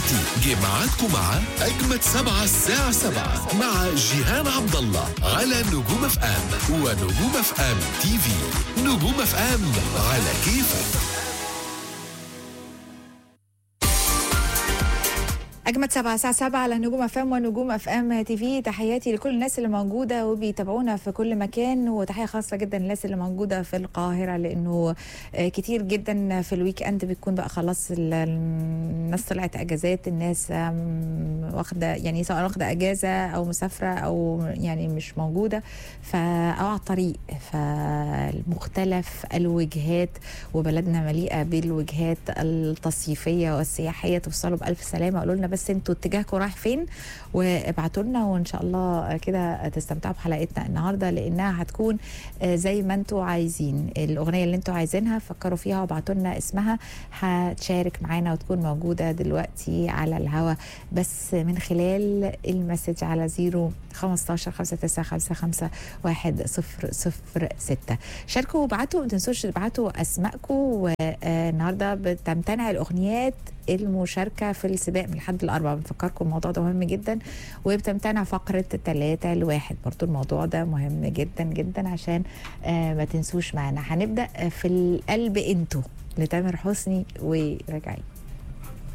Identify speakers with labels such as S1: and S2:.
S1: دلوقتي جه ميعادكم مع أجمد سبعة الساعة سبعة مع جيهان عبد الله على نجوم اف ام ونجوم اف ام تي في نجوم اف ام على كيفك
S2: أجمد سبعة الساعة سبعة على نجوم اف ام ونجوم اف ام تي في تحياتي لكل الناس اللي موجودة وبيتابعونا في كل مكان وتحية خاصة جدا للناس اللي موجودة في القاهرة لأنه آه، كتير جدا في الويك اند بيكون بقى خلاص ال- الناس طلعت اجازات الناس آم، واخدة يعني سواء واخدة اجازة أو مسافرة أو يعني مش موجودة ف أو على الطريق فمختلف الوجهات وبلدنا مليئة بالوجهات التصيفية والسياحية توصلوا بألف سلامة قولوا لنا بس انتوا اتجاهكم رايح فين وابعتوا لنا وان شاء الله كده تستمتعوا بحلقتنا النهارده لانها هتكون آه، زي ما انتوا عايزين الاغنيه اللي انتوا عايزينها فكروا فيها وابعتوا لنا اسمها هتشارك معانا وتكون موجوده دلوقتي على الهوا بس من خلال المسج على 0 15 5955 1006 شاركوا وابعتوا ما تنسوش تبعتوا اسمائكم والنهارده بتمتنع الاغنيات المشاركه في السباق من الحد الاربعاء بنفكركم الموضوع ده مهم جدا وبتمتنع فقره ثلاثة لواحد برضو الموضوع ده مهم جدا جدا عشان آه ما تنسوش معانا هنبدا في القلب انتو لتامر حسني وراجعين